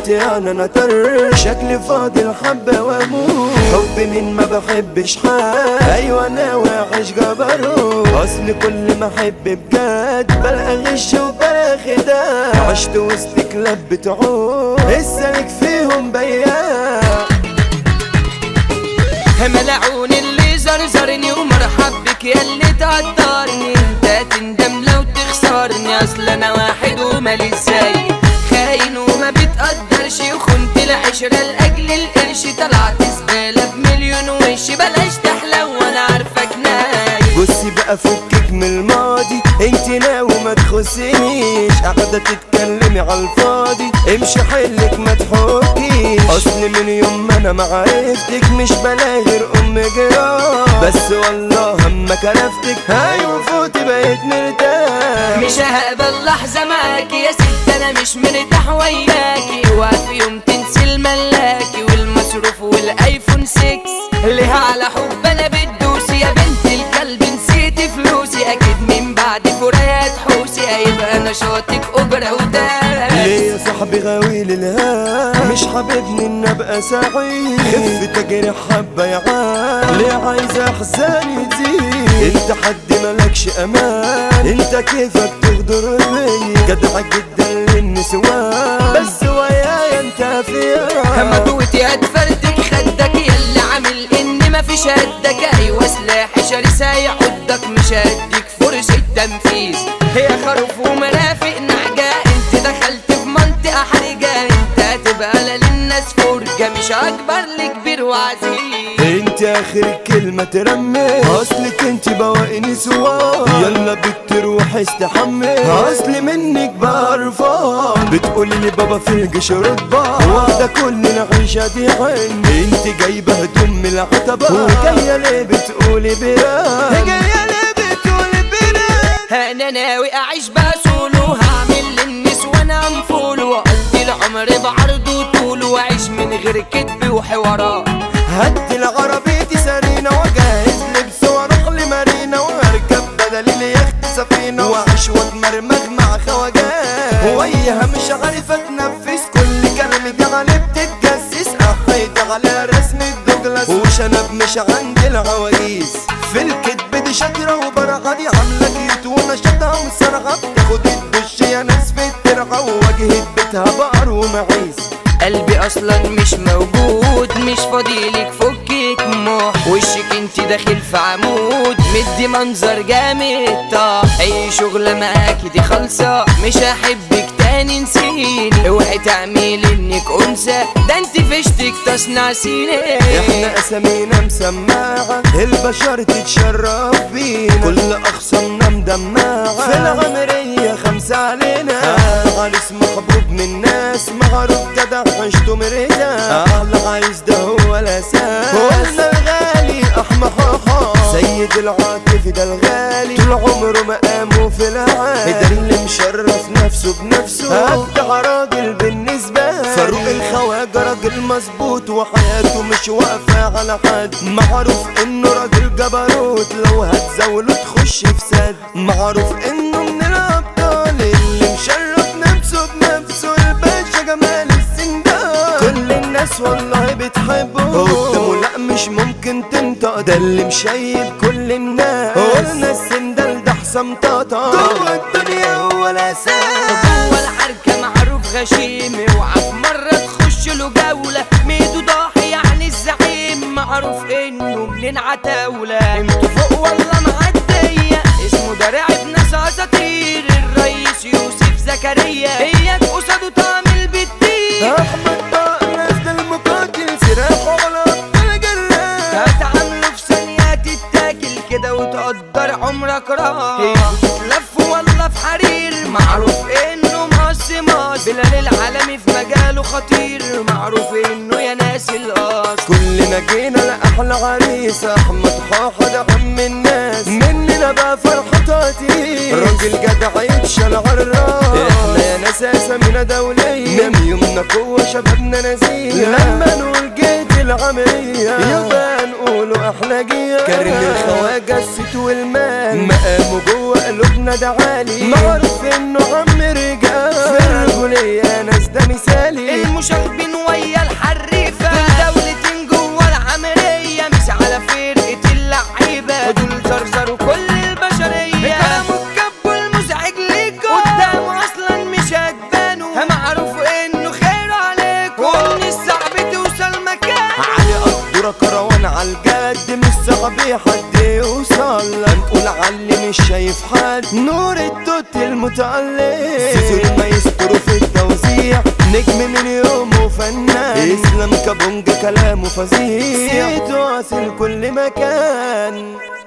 دلوقتي انا نطر شكلي فاضي الحبة واموت حب مين ما بحبش حد ايوه انا وحش جبروت اصل كل ما احب بجد بلقى غش وبلقى خداع عشت وسط كلاب بتعود السالك فيهم بياع ملعون اللي زرزرني ومرحب بك يا اللي تقدرني انت تندم لو تخسرني اصل انا واحد ومالي ازاي خاين وما بتقدرش وخنت العشرة لاجل القرش طلعت زبالة بمليون وش بلاش تحلو وانا عارفك ناي بصي بقى فكك من الماضي انت ناوي ما تخصنيش قاعدة تتكلمي على الفاضي امشي حلك ما تحكيش اصل من يوم ما انا ما عرفتك مش بلاقي غير ام جرام بس والله اما كرفتك ايوه فوتي بقيت مرتاح مش هقبل لحظة معاكي يا ست انا مش مرتاح وياكي وفي يوم تنسي الملاكي والمصروف والايفون 6 ليه على حب انا بتدوسي يا بنت الكلب نسيتي فلوسي اكيد من بعد فراقات حوسي هيبقى نشاطك اجرة وداس ليه يا صاحبي غاوي للهام مش حاببني ان ابقى سعيد خف تجري حبه يا عام ليه عايز احزاني تزيد انت حد ملكش امان انت كيفك تغدر بيا جدع جدا للنسوان بس ويايا انت فيها همدوتي هتفردك خدك يلا عامل ان مفيش قدك ايوه سلاح شرس هيعضك مش هديك فرصة تنفيذ هي خروف ومرافق نعجة انت دخلت في منطقة حرجة انت هتبقى للناس فرجة مش اكبر لكبير وعزيز انت اخر كلمة ترمي اصلك انت بواقي نسوان يلا بتروح استحمي اصل منك بعرفان بتقولي لي بابا في الجيش رتبة واخدة كل العيشة دي عين انت جايبة هدوم من العتبة وجاية ليه بتقولي بيان جاية ليه بتقولي بيان انا ناوي اعيش بسولو هعمل للناس وانا انفول واقضي العمر بعرض وطول واعيش من غير كذب وحوارات هدي العربية سرينا وجهز لبس واروح لمارينا واركب بدل اليخت سفينة واعيش واتمرمغ مع خواجات وياها مش عارف اتنفس كل كلمة دي علي بتتجسس احيد على رسم الدوجلاس وشنب مش عند العواجيز في الكدب دي شاطرة وبرعة دي عاملة كيوت ونشاطها ومسرعة بتاخد الدش يا ناس في الترعة وواجهة بيتها بقر ومعيز قلبي اصلا مش موجود مش فاضيلك فكك موح وشك انت داخل في عمود مدي منظر جامد طاح اي شغلة معاكي دي خالصة مش هحبك تاني نسيني اوعي تعملي انك انثى ده انت فشتك تصنع سيني احنا اسامينا مسماعة البشر تتشرف بينا كل اخصامنا مدمعة في العمرية خمسة علينا عريس محبوب من الناس معروف جدع عشته مرتاح احلى عايز ده هو الاساس قلنا الغالي احمى حاحا سيد العاطفي ده الغالي طول عمره مقامه في العالي ده اللي مشرف نفسه بنفسه ابدع راجل بالنسبة لي فاروق الخواجة راجل مظبوط وحياته مش واقفة على حد معروف انه راجل جبروت لو هتزاوله تخش في سد معروف انه من الابطال اللي مشرف نفسه بنفسه الباشا جمال السندان كل الناس والله بتحبه قدامه لا مش ممكن تنطق ده اللي مشيب كل الناس قلنا السندال ده حسام طاطا جوه الدنيا هو الاساس جوه الحركة معروف غشيم اوعى في مرة تخش له جولة ميدو ضاحي يعني الزعيم معروف انه منين عتاولة انتوا فوق والله معدية اسمه ده رعب ناس اساطير الرئيس يوسف زكريا اياك قصاده تعمل بالدين احمد طاق ناس المقاتل سلاحه على ابطال جلاد هتعامله في ثانية تتاكل كده وتقدر عمرك راح تتلف والله في حرير معروف انه مقص مقص بلال العالمي في مجاله خطير معروف انه يا ناس القص كلنا جينا لأحلى عريس أحمد حاحة ده عم الناس مننا بقى فرحة تاتي راجل جدع يتشال عالراس احنا يا ناس أسامينا دولية من يومنا قوة شبابنا نزيه لما نقول جيت العملية يبقى نقول نقوله احلى جيال كريم الخواجة الست والمال مقامه جوه قلوبنا ده عالي معروف انه عم رجال في الرجولية ناس ده مثالي المشاغبين ويا الحريفة دول دولتين جوه العملية مش على فرقة اللعيبة دول زرزروا كل البشرية كلامه الكب والمزعج ليكوا قدامه اصلا مش هتبانوا معروف انه خير عليكوا ومن الصعب توصل مكان علي قدرة كروان عالجد مش صعب حد يوصل هنقول علي مش شايف حد نور التوت المتألق سيزو المايسترو في التوزيع نجم من يومه فنان اسلام كابونجا كلامه فظيع صيته واصل كل مكان